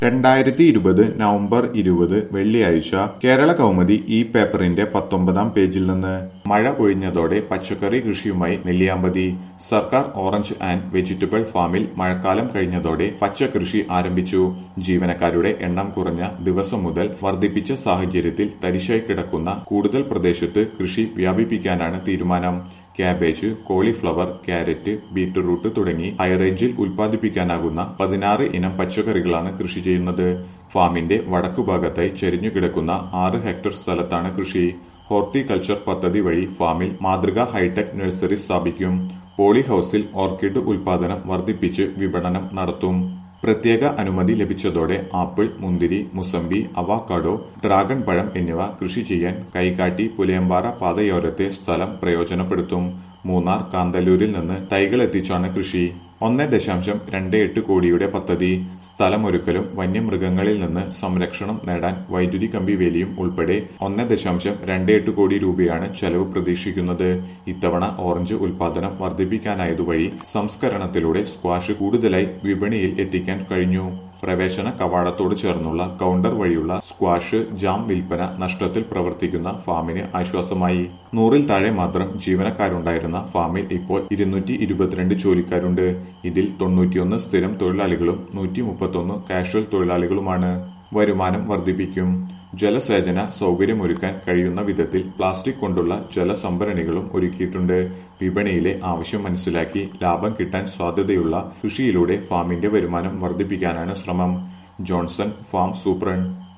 രണ്ടായിരത്തി ഇരുപത് നവംബർ ഇരുപത് വെള്ളിയാഴ്ച കേരള കൗമുദി ഈ പേപ്പറിന്റെ പത്തൊമ്പതാം പേജിൽ നിന്ന് മഴ ഒഴിഞ്ഞതോടെ പച്ചക്കറി കൃഷിയുമായി നെല്ലിയാമ്പതി സർക്കാർ ഓറഞ്ച് ആൻഡ് വെജിറ്റബിൾ ഫാമിൽ മഴക്കാലം കഴിഞ്ഞതോടെ പച്ചക്കൃഷി ആരംഭിച്ചു ജീവനക്കാരുടെ എണ്ണം കുറഞ്ഞ ദിവസം മുതൽ വർദ്ധിപ്പിച്ച സാഹചര്യത്തിൽ തരിശായി കിടക്കുന്ന കൂടുതൽ പ്രദേശത്ത് കൃഷി വ്യാപിപ്പിക്കാനാണ് തീരുമാനം ക്യാബേജ് കോളിഫ്ലവർ ക്യാരറ്റ് ബീറ്റ്റൂട്ട് തുടങ്ങി ഹൈറേഞ്ചിൽ ഉൽപ്പാദിപ്പിക്കാനാകുന്ന പതിനാറ് ഇനം പച്ചക്കറികളാണ് കൃഷി ചെയ്യുന്നത് ഫാമിന്റെ വടക്കുഭാഗത്തായി ചെരിഞ്ഞുകിടക്കുന്ന ആറ് ഹെക്ടർ സ്ഥലത്താണ് കൃഷി ഹോർട്ടികൾച്ചർ പദ്ധതി വഴി ഫാമിൽ മാതൃകാ ഹൈടെക് നഴ്സറി സ്ഥാപിക്കും പോളി ഹൌസിൽ ഓർക്കിഡ് ഉൽപാദനം വർദ്ധിപ്പിച്ച് വിപണനം നടത്തും പ്രത്യേക അനുമതി ലഭിച്ചതോടെ ആപ്പിൾ മുന്തിരി മുസമ്പി അവാക്കാഡോ ഡ്രാഗൺ പഴം എന്നിവ കൃഷി ചെയ്യാൻ കൈകാട്ടി പുലയമ്പാറ പാതയോരത്തെ സ്ഥലം പ്രയോജനപ്പെടുത്തും മൂന്നാർ കാന്തല്ലൂരിൽ നിന്ന് തൈകൾ എത്തിച്ചാണ് കൃഷി ഒന്ന് ദശാംശം രണ്ട് എട്ട് കോടിയുടെ പദ്ധതി സ്ഥലമൊരുക്കലും വന്യമൃഗങ്ങളിൽ നിന്ന് സംരക്ഷണം നേടാൻ വൈദ്യുതി കമ്പി വേലിയും ഉൾപ്പെടെ ഒന്ന് ദശാംശം രണ്ട് എട്ട് കോടി രൂപയാണ് ചെലവ് പ്രതീക്ഷിക്കുന്നത് ഇത്തവണ ഓറഞ്ച് ഉൽപാദനം വർദ്ധിപ്പിക്കാനായതുവഴി സംസ്കരണത്തിലൂടെ സ്ക്വാഷ് കൂടുതലായി വിപണിയിൽ എത്തിക്കാൻ കഴിഞ്ഞു പ്രവേശന കവാടത്തോട് ചേർന്നുള്ള കൗണ്ടർ വഴിയുള്ള സ്ക്വാഷ് ജാം വിൽപ്പന നഷ്ടത്തിൽ പ്രവർത്തിക്കുന്ന ഫാമിന് ആശ്വാസമായി നൂറിൽ താഴെ മാത്രം ജീവനക്കാരുണ്ടായിരുന്ന ഫാമിൽ ഇപ്പോൾ ഇരുന്നൂറ്റി ഇരുപത്തിരണ്ട് ജോലിക്കാരുണ്ട് ഇതിൽ തൊണ്ണൂറ്റിയൊന്ന് സ്ഥിരം തൊഴിലാളികളും നൂറ്റി മുപ്പത്തൊന്ന് കാഷ്വൽ തൊഴിലാളികളുമാണ് വരുമാനം വർദ്ധിപ്പിക്കും ജലസേചന സൗകര്യമൊരുക്കാൻ കഴിയുന്ന വിധത്തിൽ പ്ലാസ്റ്റിക് കൊണ്ടുള്ള ജലസംഭരണികളും ഒരുക്കിയിട്ടുണ്ട് വിപണിയിലെ ആവശ്യം മനസ്സിലാക്കി ലാഭം കിട്ടാൻ സാധ്യതയുള്ള കൃഷിയിലൂടെ ഫാമിന്റെ വരുമാനം വർദ്ധിപ്പിക്കാനാണ് ശ്രമം ജോൺസൺ ഫാം സൂപ്രണ്ട്